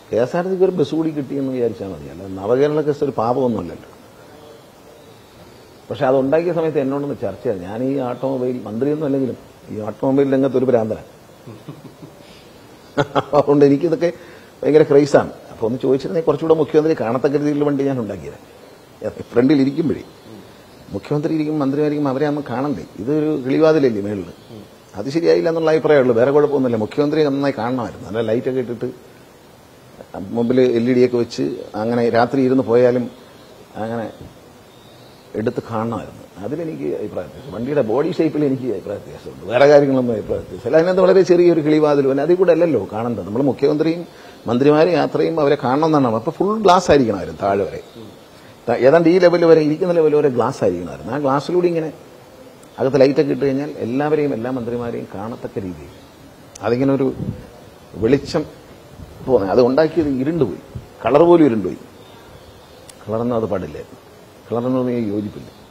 K S R T സിക്ക് ഒരു bus കൂടി കിട്ടിയെന്ന് വിചാരിച്ചാൽ മതി അല്ല നവകേരള കേസ് ഒരു പാപമൊന്നുമല്ലല്ലോ പക്ഷെ അത് ഉണ്ടാക്കിയ സമയത്ത് എന്നോടൊന്ന് ചർച്ച ചെയ്തു ഞാൻ ഈ ഓട്ടോമൊബൈൽ മന്ത്രിയൊന്നും അല്ലെങ്കിലും ഈ ഓട്ടോമൊബൈൽ രംഗത്ത് ഒരു ഭ്രാന്തനാണ് അതുകൊണ്ട് എനിക്കിതൊക്കെ ഭയങ്കര ക്രൈസാണ് അപ്പോൾ ഒന്ന് ചോദിച്ചിരുന്നെങ്കിൽ കുറച്ചുകൂടെ മുഖ്യമന്ത്രി കാണത്തക്ക രീതിയിലുള്ള വണ്ടി ഞാൻ ഉണ്ടാക്കിയത് ഫ്രണ്ടിൽ ഇരിക്കുമ്പോഴേ മുഖ്യമന്ത്രി ഇരിക്കും മന്ത്രിമാരിക്കും അവരെ നമ്മൾ കാണണ്ടേ ഇതൊരു കിളിവാതിലല്ലേ മേളിൽ അത് ശരിയായില്ല എന്നുള്ള അഭിപ്രായമുള്ളൂ വേറെ കുഴപ്പമൊന്നുമില്ല മുഖ്യമന്ത്രി നന്നായി കാണണമായിരുന്നു നല്ല ലൈറ്റൊക്കെ ഇട്ടിട്ട് മുമ്പിൽ എൽ ഇ ഡി ഒക്കെ വെച്ച് അങ്ങനെ രാത്രി ഇരുന്ന് പോയാലും അങ്ങനെ എടുത്ത് കാണണമായിരുന്നു അതിലെനിക്ക് അഭിപ്രായ വ്യത്യാസം വണ്ടിയുടെ ബോഡി ഷേപ്പിൽ എനിക്ക് അഭിപ്രായ വ്യത്യാസമുണ്ട് വേറെ കാര്യങ്ങളൊന്നും അഭിപ്രായ വ്യത്യാസമില്ല അതിനകത്ത് വളരെ ചെറിയൊരു കിളിവാതിലും അല്ല അതിൽ കൂടെ അല്ലല്ലോ കാണേണ്ടത് നമ്മൾ മുഖ്യമന്ത്രിയും മന്ത്രിമാരും യാത്രയും അവരെ കാണണമെന്നാണ് അപ്പോൾ ഫുൾ ഗ്ലാസ് ആയിരിക്കണമായിരുന്നു താഴെ വരെ ത- ഏതാണ്ട് ഈ ലെവൽ വരെ ഇരിക്കുന്ന ലെവൽ വരെ ഗ്ലാസ് ആയിരിക്കണമായിരുന്നു ആ ഗ്ലാസ്സിലൂടെ ഇങ്ങനെ അകത്ത് ലൈറ്റൊക്കെ ഇട്ട് കഴിഞ്ഞാൽ എല്ലാവരെയും എല്ലാ മന്ത്രിമാരെയും കാണത്തക്ക രീതിയിൽ അതിങ്ങനെ ഒരു വെളിച്ചം തോന്നി അത് ഉണ്ടാക്കിയത് ഇരുണ്ടുപോയി കളർ പോലും ഇരുണ്ടുപോയി കളറൊന്നും അത് പാടില്ലായിരുന്നു കളറൊന്നും എനിക്ക് യോജിപ്പില്ല